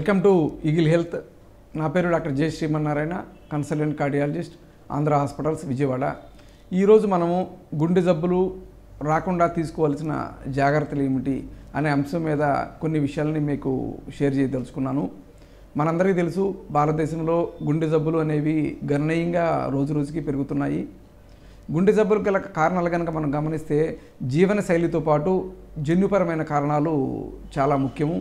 Welcome to eagle health నా పేరు doctor J Srimannarayana consultant cardiologist Andhra hospitals Vijayawada ఈరోజు మనము గుండె జబ్బులు రాకుండా తీసుకోవాల్సిన జాగ్రత్తలు ఏమిటి అనే అంశం మీద కొన్ని విషయాలని మీకు షేర్ చేయదలుచుకున్నాను మనందరికీ తెలుసు భారతదేశంలో గుండె జబ్బులు అనేవి గణనీయంగా రోజు రోజుకి పెరుగుతున్నాయి గుండె జబ్బులు గల కారణాలు కనుక మనం గమనిస్తే జీవన శైలితో పాటు జన్యుపరమైన కారణాలు చాలా ముఖ్యము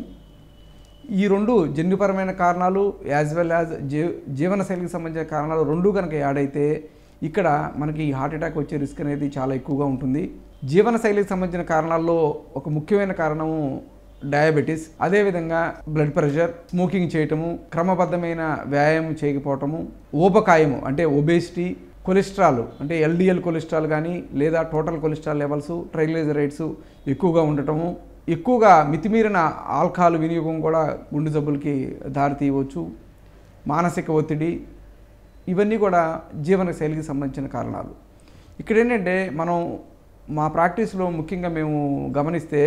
ఈ రెండు జన్యుపరమైన కారణాలు యాజ్ వెల్ యాజ్ జీ జీవనశైలికి సంబంధించిన కారణాలు రెండు కనుక యాడ్ అయితే ఇక్కడ మనకి హార్ట్ అటాక్ వచ్చే రిస్క్ అనేది చాలా ఎక్కువగా ఉంటుంది జీవనశైలికి సంబంధించిన కారణాల్లో ఒక ముఖ్యమైన కారణము డయాబెటీస్ అదేవిధంగా బ్లడ్ ప్రెషర్ స్మోకింగ్ చేయటము క్రమబద్ధమైన వ్యాయామం చేయకపోవటము ఊబకాయము అంటే ఒబేసిటీ కొలెస్ట్రాల్ అంటే ఎల్డిఎల్ కొలెస్ట్రాల్ కానీ లేదా టోటల్ కొలెస్ట్రాల్ లెవెల్స్ ట్రైగ్లిజరైడ్స్ ఎక్కువగా ఉండటము ఎక్కువగా మితిమీరిన ఆల్కహాల్ వినియోగం కూడా గుండె జబ్బులకి దారి తీయవచ్చు మానసిక ఒత్తిడి ఇవన్నీ కూడా జీవన శైలికి సంబంధించిన కారణాలు ఇక్కడ ఏంటంటే మనం మా ప్రాక్టీస్లో ముఖ్యంగా మేము గమనిస్తే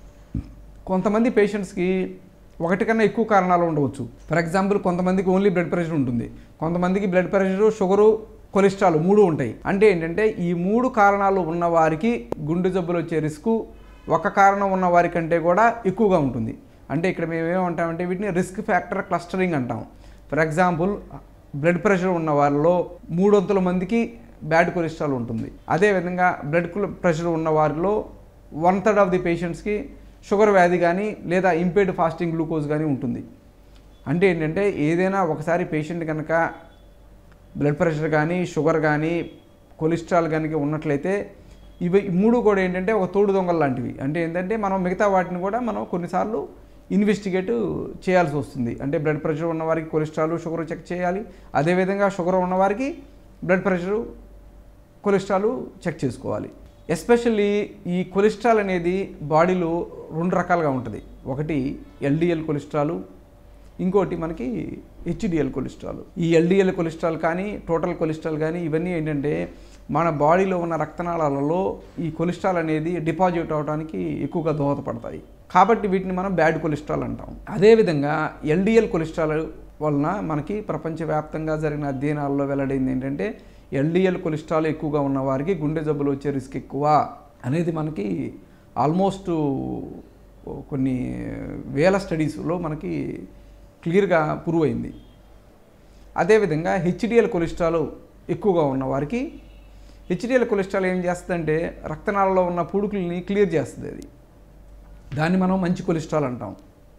కొంతమంది పేషెంట్స్కి ఒకటి కన్నా ఎక్కువ కారణాలు ఉండవచ్చు ఫర్ ఎగ్జాంపుల్ కొంతమందికి ఓన్లీ బ్లడ్ ప్రెషర్ ఉంటుంది కొంతమందికి బ్లడ్ ప్రెషరు షుగరు కొలెస్ట్రాల్ మూడు ఉంటాయి అంటే ఏంటంటే ఈ మూడు కారణాలు ఉన్న వారికి గుండె జబ్బులు వచ్చే రిస్క్ ఒక కారణం ఉన్న వారి కంటే కూడా ఎక్కువగా ఉంటుంది అంటే ఇక్కడ మేము ఏమంటామంటే వీటిని రిస్క్ ఫ్యాక్టర్ క్లస్టరింగ్ అంటాం ఫర్ ఎగ్జాంపుల్ బ్లడ్ ప్రెషర్ ఉన్న వారిలో మూడొంతుల మందికి బ్యాడ్ కొలెస్ట్రాల్ ఉంటుంది అదేవిధంగా బ్లడ్ ప్రెషర్ ఉన్న వారిలో వన్ థర్డ్ ఆఫ్ ది పేషెంట్స్కి షుగర్ వ్యాధి కానీ లేదా ఇంపేర్డ్ ఫాస్టింగ్ గ్లూకోజ్ కానీ ఉంటుంది అంటే ఏంటంటే ఏదైనా ఒకసారి పేషెంట్ కనుక బ్లడ్ ప్రెషర్ కానీ షుగర్ కానీ కొలెస్ట్రాల్ కనుక ఉన్నట్లయితే ఇవి ఈ మూడు కూడా ఏంటంటే ఒక తోడు దొంగలు లాంటివి అంటే ఏంటంటే మనం మిగతా వాటిని కూడా మనం కొన్నిసార్లు ఇన్వెస్టిగేట్ చేయాల్సి వస్తుంది అంటే బ్లడ్ ప్రెషర్ ఉన్న వారికి కొలెస్ట్రాల్ షుగర్ చెక్ చేయాలి అదేవిధంగా షుగర్ ఉన్న వారికి బ్లడ్ ప్రెషరు కొలెస్ట్రాల్ చెక్ చేసుకోవాలి ఎస్పెషల్లీ ఈ కొలెస్ట్రాల్ అనేది బాడీలో రెండు రకాలుగా ఉంటుంది ఒకటి ఎల్డిఎల్ కొలెస్ట్రాల్ ఇంకోటి మనకి హెచ్డిఎల్ కొలెస్ట్రాల్ ఈ ఎల్డిఎల్ కొలెస్ట్రాల్ కానీ టోటల్ కొలెస్ట్రాల్ కానీ ఇవన్నీ ఏంటంటే మన బాడీలో ఉన్న రక్తనాళాలలో ఈ కొలెస్ట్రాల్ అనేది డిపాజిట్ అవడానికి ఎక్కువగా దోహదపడతాయి కాబట్టి వీటిని మనం బ్యాడ్ కొలెస్ట్రాల్ అంటాం అదేవిధంగా ఎల్డిఎల్ కొలెస్ట్రాల్ వలన మనకి ప్రపంచవ్యాప్తంగా జరిగిన అధ్యయనాల్లో వెల్లడైంది ఏంటంటే ఎల్డిఎల్ కొలెస్ట్రాల్ ఎక్కువగా ఉన్న వారికి గుండె జబ్బులు వచ్చే రిస్క్ ఎక్కువ అనేది మనకి ఆల్మోస్ట్ కొన్ని వేల స్టడీస్లో మనకి క్లియర్గా ప్రూవ్ అయింది అదేవిధంగా హెచ్డిఎల్ కొలెస్ట్రాల్ ఎక్కువగా ఉన్న వారికి హెచ్డిఎల్ కొలెస్ట్రాల్ ఏం చేస్తుందంటే రక్తనాళలో ఉన్న పుడుకుల్ని క్లియర్ చేస్తుంది అది దాన్ని మనం మంచి కొలెస్ట్రాల్ అంటాం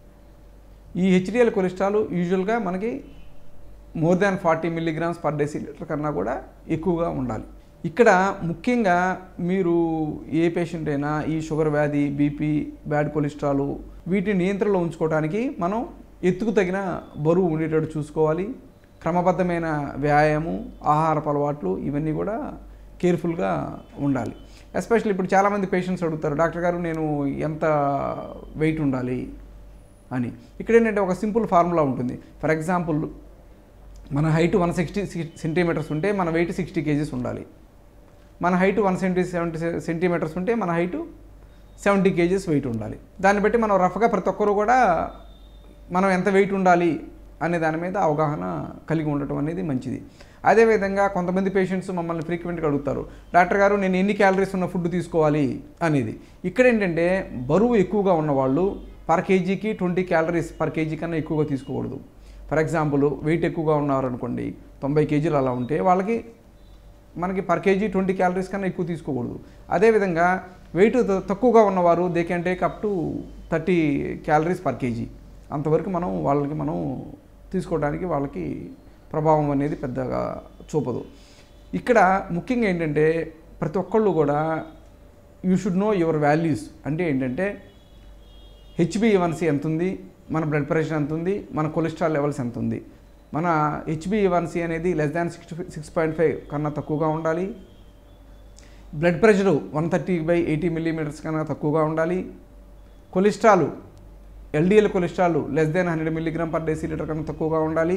ఈ హెచ్డిఎల్ కొలెస్ట్రాల్ యూజువల్గా మనకి more than forty milligrams per decilitre కన్నా కూడా ఎక్కువగా ఉండాలి ఇక్కడ ముఖ్యంగా మీరు ఏ పేషెంట్ అయినా ఈ షుగర్ వ్యాధి బీపీ బ్యాడ్ కొలెస్ట్రాల్ వీటిని నియంత్రణలో ఉంచుకోవడానికి మనం ఎత్తుకు తగిన బరువు ఉండేటట్టు చూసుకోవాలి క్రమబద్ధమైన వ్యాయామం ఆహారపు అలవాట్లు ఇవన్నీ కూడా కేర్ఫుల్గా ఉండాలి ఎస్పెషల్లీ ఇప్పుడు చాలామంది పేషెంట్స్ అడుగుతారు డాక్టర్ గారు నేను ఎంత వెయిట్ ఉండాలి అని ఇక్కడ ఏంటంటే ఒక సింపుల్ ఫార్ములా ఉంటుంది ఫర్ ఎగ్జాంపుల్ మన హైట్ వన్ సిక్స్టీ సెంటీమీటర్స్ ఉంటే మన వెయిట్ సిక్స్టీ కేజీస్ ఉండాలి మన height one centi seventy centimetres ఉంటే మన హైట్ సెవెంటీ కేజీస్ వెయిట్ ఉండాలి దాన్ని బట్టి మనం రఫ్గా ప్రతి ఒక్కరు కూడా మనం ఎంత వెయిట్ ఉండాలి అనే దాని మీద అవగాహన కలిగి ఉండటం అనేది మంచిది అదేవిధంగా కొంతమంది పేషెంట్స్ మమ్మల్ని ఫ్రీక్వెంట్గా అడుగుతారు డాక్టర్ గారు నేను ఎన్ని క్యాలరీస్ ఉన్న ఫుడ్ తీసుకోవాలి అనేది ఇక్కడ ఏంటంటే బరువు ఎక్కువగా ఉన్నవాళ్ళు పర్ కేజీకి ట్వంటీ క్యాలరీస్ పర్ కేజీ కన్నా ఎక్కువగా తీసుకోకూడదు ఫర్ ఎగ్జాంపుల్ వెయిట్ ఎక్కువగా ఉన్నారు అనుకోండి తొంభై కేజీలు అలా ఉంటే వాళ్ళకి మనకి పర్ కేజీ ట్వంటీ క్యాలరీస్ కన్నా ఎక్కువ తీసుకోకూడదు అదేవిధంగా వెయిట్ తక్కువగా ఉన్నవారు they can take up to thirty calories per KG అంతవరకు మనం వాళ్ళకి మనం తీసుకోవడానికి వాళ్ళకి ప్రభావం అనేది పెద్దగా చూపదు ఇక్కడ ముఖ్యంగా ఏంటంటే ప్రతి ఒక్కళ్ళు కూడా you should know your values అంటే ఏంటంటే హెచ్బిఏవన్సీ ఎంత ఉంది మన బ్లడ్ ప్రెషర్ ఎంత ఉంది మన కొలెస్ట్రాల్ లెవెల్స్ ఎంత ఉంది మన హెచ్బిఏవన్సీ అనేది less than six six point five కన్నా తక్కువగా ఉండాలి blood pressure one thirty by eighty millimetres కన్నా తక్కువగా ఉండాలి cholesterol LDL cholesterol less than hundred milligram per decilitre కన్నా తక్కువగా ఉండాలి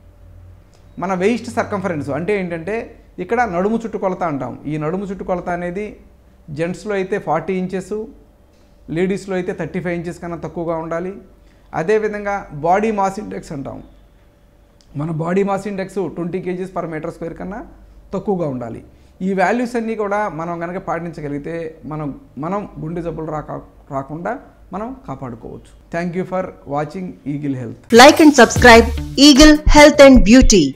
మన వెయిస్ట్ సర్కంఫరెన్స్ అంటే ఏంటంటే ఇక్కడ నడుము చుట్టుకొలత అంటాం ఈ నడుము చుట్టుకొలత అనేది జెంట్స్లో అయితే ఫార్టీ ఇంచెస్ లేడీస్లో అయితే థర్టీ ఫైవ్ ఇంచెస్ కన్నా తక్కువగా ఉండాలి అదేవిధంగా బాడీ మాస్ ఇండెక్స్ అంటాం మన body mass index twenty KGs per metre square కన్నా తక్కువగా ఉండాలి ఈ వాల్యూస్ అన్నీ కూడా మనం కనుక పాటించగలిగితే మనం మనం గుండె జబ్బులు రాక రాకుండా మనం కాపాడుకోవచ్చు thank you for watching eagle health Like and subscribe Eagle Health and Beauty.